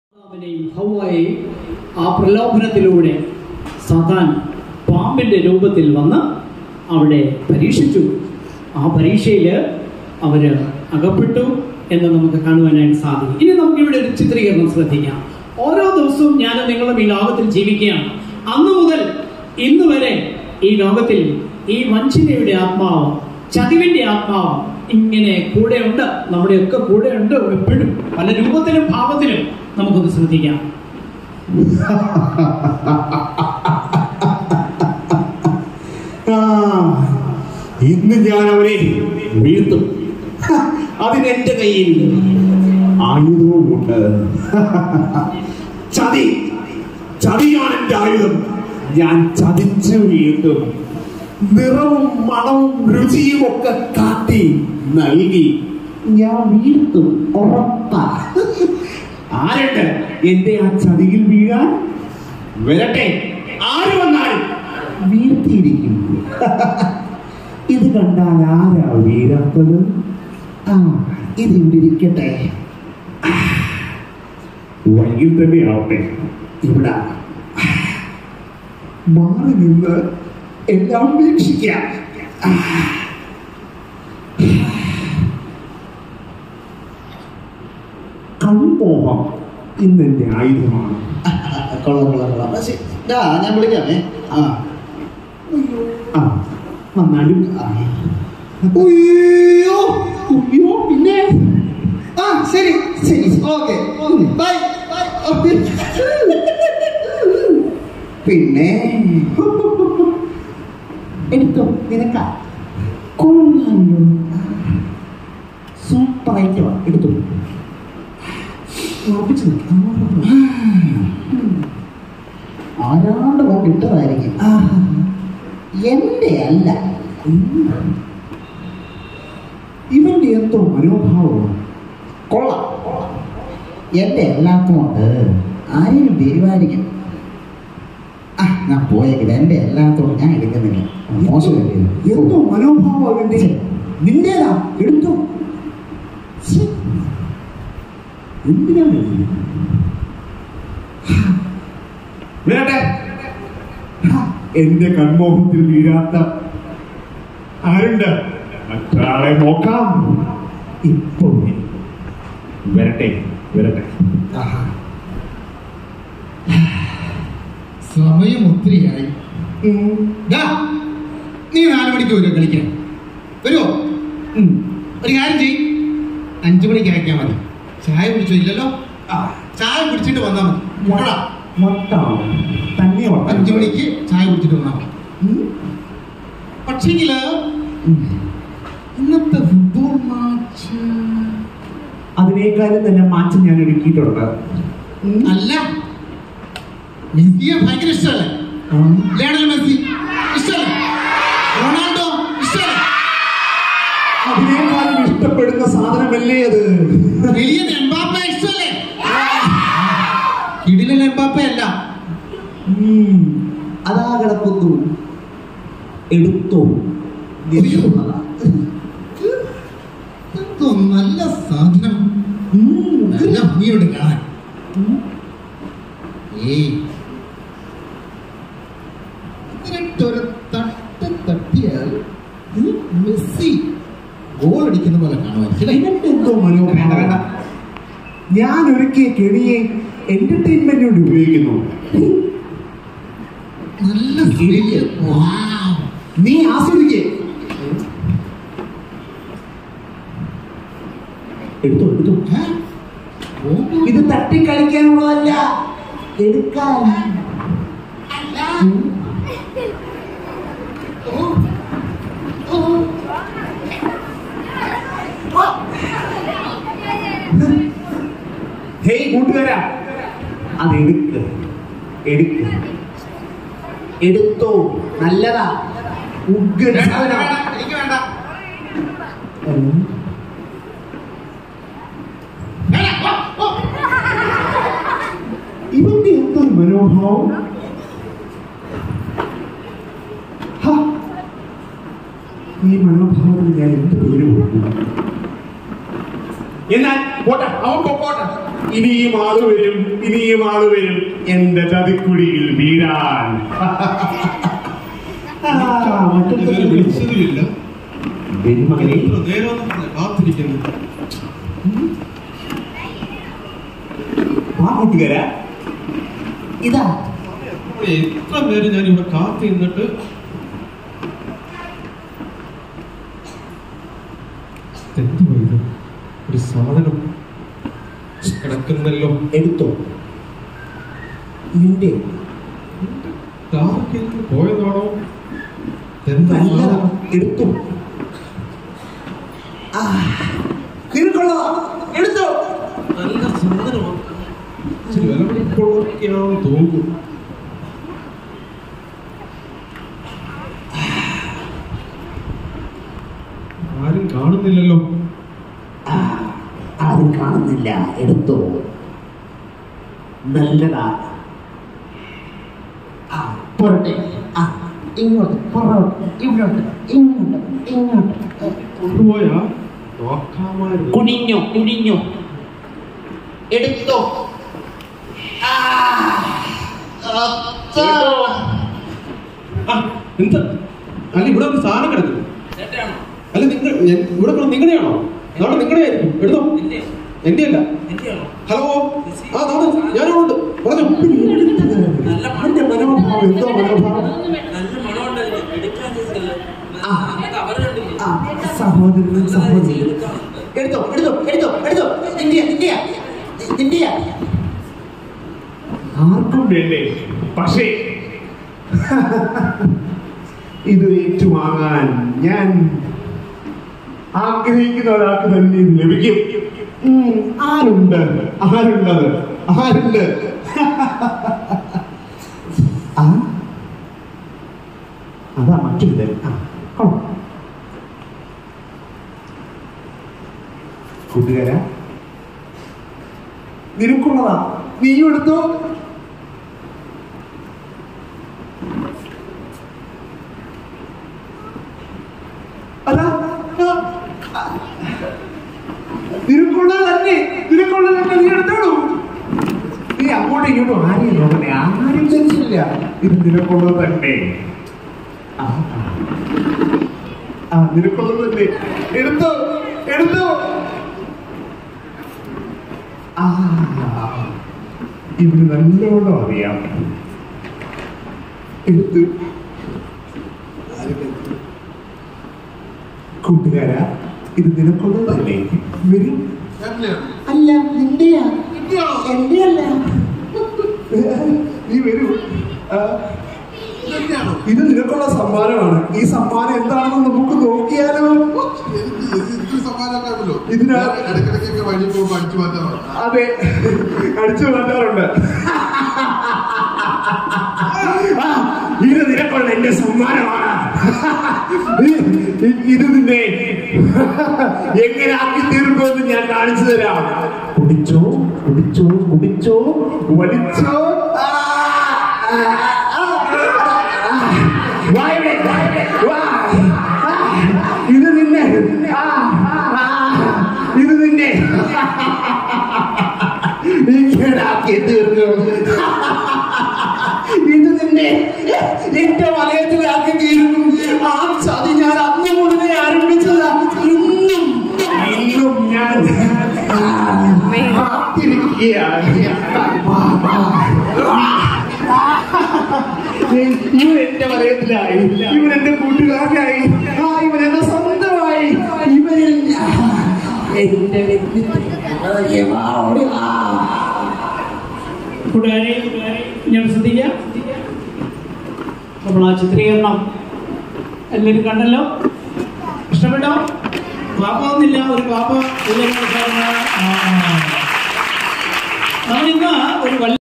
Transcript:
ആദാമിനെയും ഹൗവായെയും ആ പ്രലോഭനത്തിലൂടെ സാത്താൻ പാമ്പിന്റെ രൂപത്തിൽ വന്ന് അവിടെ പരീക്ഷിച്ചു ആ പരീക്ഷയിൽ അവര് അകപ്പെട്ടു എന്ന് നമുക്ക് കാണുവാനായിട്ട് സാധിക്കും ഇനി നമുക്ക് ഇവിടെ ഒരു ചിത്രീകരണം ശ്രദ്ധിക്കാം ഓരോ ദിവസവും ഞാൻ നിങ്ങളും ഈ ലോകത്തിൽ ജീവിക്കുകയാണ് അന്നു മുതൽ ഇന്ന് വരെ ഈ ലോകത്തിൽ ഈ വഞ്ചനയുടെ ആത്മാവ് ചതിവിന്റെ ആത്മാവ് ഇങ്ങനെ കൂടെയുണ്ട് നമ്മുടെയൊക്കെ കൂടെയുണ്ട് എപ്പോഴും പല രൂപത്തിലും ഭാവത്തിലും നമുക്കൊന്ന് ശ്രദ്ധിക്കാം ആ, ഇന്ന് ഞാൻ അവനെ വീഴ്ത്തും ഹ, അതിനെന്റെ കയ്യിൽ ആയുധവുമുണ്ട് ചതി ചതിയാണ് എന്റെ ആയുധം ഞാൻ ചതിച്ചു വീഴ്ത്തും നിറവും മണവും രുചിയും ഒക്കെ കാട്ടി നൽകി ഞാൻ വീഴ്ത്തും ഉറപ്പാ ആരുണ്ട് എന്റെ ആ ചതിയിൽ വീഴാൻ വരട്ടെ ആര് വന്നാലും വീഴ്ത്തിയിരിക്കും ഇത് കണ്ടാൽ ആരാ വീഴാത്തത് ആ ഇത് ഇവിടെ ഇരിക്കട്ടെ വൈകിൽ തന്നെ ആവട്ടെ ഇവിടെ മാറി നിന്ന് എല്ലാം വീക്ഷിക്കാം കൺമോഹം ഇന്നെന്റെ ആയുധമാണ് കൊള്ളാം കൊള്ളാം കൊള്ളാം പക്ഷേ ഡാ ഞാൻ വിളിക്കാമേ ആ ആ വന്നാലും ആ. ഉയ്യോ ഉയ്യോ പിന്നെ ആ ശരി ശരി ഓക്കെ ബൈ ബൈ പിന്നെ എടുത്തോ നിനക്ക കൊള്ളാമല്ലോ സൂപ്പർ ഐറ്റമാ എടുത്തു ഉറപ്പിച്ചു നിൽക്കാം ആരാണ്ട് കൊണ്ട് ഇട്ടതായിരിക്കും എന്റെ അല്ല ഇവന്റെ എന്തോ മനോഭാവമാണ് കൊള്ളാം എന്റെ എല്ലാത്തുകൊണ്ട് ആരെയും വരുമായിരിക്കും ആ ഞാൻ പോയേക്കില്ല എന്റെ എല്ലാത്തോണ്ട് ഞാൻ എടുക്കുന്നില്ല മോശമല്ലേ ഇത്? എന്തോ മനോഭാവം അവന്റെ നിന്റേതാ എടുത്തോ ഛെ. എന്തിനാണ് ഇത്? വരട്ടെ ഹാ, എന്റെ കൺമോഹത്തിൽ വീഴാത്ത ആരുണ്ട് മറ്റൊരാളെ നോക്കാം ഇപ്പൊ വരട്ടെ വരട്ടെ ആഹാ. സമയം ഒത്തിരിയായി ദാ, നീ നാല് മണിക്ക് വരുമോ കളിക്കാൻ വരുമോ ഉം. ഒരു കാര്യം ചെയ് അഞ്ചു മണിക്ക് അയക്കാൻ മതി ചായ കുടിച്ചോ ഇല്ലല്ലോ ആ ചായ കുടിച്ചിട്ട് വന്നാൽ മതി മുട്ടടാ. വട്ടാണ് തന്നെ വട്ടാണ്. അഞ്ചു മണിക്ക് ചായ കുടിച്ചിട്ട് വന്നാൽ മതി ഉം. പക്ഷേങ്കില് ഇന്നത്തെ ഫുട്ബോൾ മാച്ച് അതിനേക്കാളും തന്നെ മാറ്റം ഞാൻ ഒരുക്കിയിട്ടുണ്ട് ഉം. അല്ല മെസ്സിയെ ഭയങ്കര ഇഷ്ടമല്ലേ ആ. ലയണൽ മെസ്സി ഇഷ്ടമല്ലേ റൊണാൾഡോ ഇഷ്ടമല്ലേ അതിനേക്കാളും ഇഷ്ടപ്പെടുന്ന സാധനമല്ലേ അത് വലിയ എംബാപ്പ ഇഷ്ടമല്ലേ കിടിലൻ എംബാപ്പ അല്ല ഉം. അതാ കിടക്കുന്നു എടുത്തോ നിൽക്കുന്നതാ. എന്തോ നല്ല സാധനം ഉം. നല്ല ഭംഗിയുണ്ട് കാണാൻ ഉം. ഏയ് ഇതിനിട്ടൊരു തട്ട് തട്ടിയാൽ ഉം, മെസ്സി ഗോൾ അടിക്കുന്ന പോലെ കാണുമായിരിക്കും ഇവന്റെ എന്തോ മനോഭാവം ഞാൻ ഒരുക്കിയ കെണിയെ എന്റർടൈൻമെന്റിന് വേണ്ടി ഉപയോഗിക്കുന്നു നല്ല സ്ത്രീ. വാവ്. നീ ആസ്വദിക്കേ എടുത്തോ എടുത്തോ ഏ? ഓ, ഇത് തട്ടിക്കളിക്കാനുള്ളതല്ല എടുക്കാൻ ഉം. ഓ, ഓ. ഹേയ് കൂട്ടുകാരാ അത് എടുക്ക് എടുക്ക് എടുത്തോ നല്ലതാ ഉഗ്ര വേണ്ട, സാധനാ. വേണ്ട, എനിക്ക് വേണ്ട ഉം. വേണ്ട, ഓ, ഓ. ഇവന്റെ എന്തൊരു മനോഭാവം ഹ, ഈ മനോഭാവത്തിന് ഞാൻ എന്ത് പേര് കൊടുക്കും എന്നാൽ പോട്ടെ അവൻ പൊക്കോട്ടെ ഇനിയും ആള് വരും ഇനിയും ആള് വരും എന്റെ ചതിക്കുഴിയിൽ വീഴാൻ ആ, മറ്റൊരു ഇതുവരെ വിളിച്ചതുമില്ല വരും മകനെ എത്ര നേരം കാത്തിരിക്കുന്നു ആ കൂട്ടുകാരാ ഇതാ എത്ര നേരം ഞാൻ ഇവിടെ കാത്തി നിന്നിട്ട് എന്തുവാ ഇത് ഒരു സാധനം കിടക്കുന്നല്ലോ എടുത്തോ നിന്റെ കാറൊക്കെ പോയതാണോ എന്താ നല്ല സാധനം? എടുത്തു ആ നിനക്കുള്ള എടുത്തോ നല്ല സാധനമാണ് ഇച്ചിരി വില പിടിക്കുള്ളതൊക്കെയാണെന്ന് തോന്നുന്നു ആരും കാണുന്നില്ലല്ലോ ആ, ആരും കാണുന്നില്ല എടുത്തോ നല്ലതാ ആ പോരട്ടെ ആ ഇങ്ങോട്ട് പുറകോട്ട് ഇവിടോട്ട് ഇങ്ങോട്ട് ഇങ്ങോട്ട് കൊണ്ടുപോയാ നോക്കാമായിരുന്നു കുനിഞ്ഞോ കുനിഞ്ഞോ എടുത്തോ ആ, അച്ഛാ. ആ, എന്താ അല്ല ഇവിടെ ഒരു സാധനം കിടക്കുന്നു അല്ല നിങ്ങൾ ഞാൻ- ഇവിടെ കിടന്ന് നിങ്ങളുടെയാണോ നാളെ നിങ്ങളുടെ ആയിരിക്കും എടുത്തോ എന്റെ അല്ല ഹലോ ആ നാളെ ഞാനുണ്ട് പറഞ്ഞോ അവന്റെ മനോഭാവം എന്തോ മനോഭാവം ആ, സഹോദരനും സഹോദരിയും എടുത്തോ എടുത്തോ എടുത്തോ എടുത്തോ ഇന്ത്യ ഇന്ത്യ ഇന്ത്യ ആർക്കും വേണ്ടേ പക്ഷേ ഇത് ഏറ്റുവാങ്ങാൻ ഞാൻ ആഗ്രഹിക്കുന്ന ഒരാൾക്ക് തന്നെ ഇത് ലഭിക്കും ഉം, ആരുണ്ട് ആരുണ്ടത് ആരുണ്ട് ആ അതാ മറ്റൊരു ആ കൊള്ളാം. കൂട്ടുകാരാ നിനക്കുള്ളതാ നീയും എടുത്തോ അതാ ആ. നിനക്കുള്ളത് തന്നെ നിനക്കുള്ളത് തന്നെ നീ എടുത്തോളൂ നീ അങ്ങോട്ടും ഇങ്ങോട്ടും ആരെയും നോക്കണേ ആരും ടെൻഷനില്ല ഇത് നിനക്കുള്ളത് തന്നെ ആ. ആ നിനക്കുള്ളത് തന്നെ എടുത്തോ എടുത്തോ ആ ഇവന് നല്ലോണം അറിയാം എടുത്ത് കൂട്ടുകാരാ ഇത് നിനക്കുള്ളത് തന്നെ വരും അല്ല നിന്റെയാ എന്റെ അല്ല നീ വരൂ ആ, ഇത് നിനക്കുള്ള സമ്മാനമാണ് ഈ സമ്മാനം എന്താണെന്ന് നമുക്ക് നോക്കിയാലോ ഇതിനാ ഇടയ്ക്കിടയ്ക്കൊക്കെ വഴി പോകുമ്പോൾ അടിച്ചു മാറ്റാറുണ്ട് അതെ അടിച്ചു മാറ്റാറുണ്ട് ആ, ഇത് നിനക്കുള്ള എന്റെ സമ്മാനമാണ് ഇ- ഇ- ഇത് നിന്നെ എങ്ങനെ ആക്കി തീർക്കുമെന്ന് ഞാൻ കാണിച്ചു തരാം കുടിച്ചോ കുടിച്ചോ കുടിച്ചോ വലിച്ചോ ആ, ആ, ആ, ആ. വാ ഇവിടെ, വാ ഇവിടെ, വാ. ആ, ഇത് നിന്നെ ആ, ആ, ഇത് നിന്നെ ഇങ്ങനാക്കി തീർക്കും ഇത് നിന്നെ എന്റെ വലയത്തിലാക്കി തീർക്കും ആ ചതി ഞാൻ അന്ന് മുതലേ ആരംഭിച്ചതാ ഇന്നും ഇന്നും ഞാൻ കാത്തിരിക്കുകയാണ് ഇവൻ എന്റെ വലയത്തിലായി ഇവൻ എന്റെ കൂട്ടുകാരനായി ആ ഇവൻ എന്റെ സ്വന്തമായി ഇവനിൽ ഞാൻ എന്റെ വ്യക്തിത്വം കൂട്ടുകാരെ ഞാൻ ശ്രദ്ധിക്കാം അപ്പോൾ ആ ചിത്രീകരണം എല്ലാവരും കണ്ടല്ലോ ഇഷ്ടപ്പെട്ടോ പാപ്പ ഒന്നില്ല ഒരു പാപ്പ നമ്മളിന്ന് ഒരു വല്ല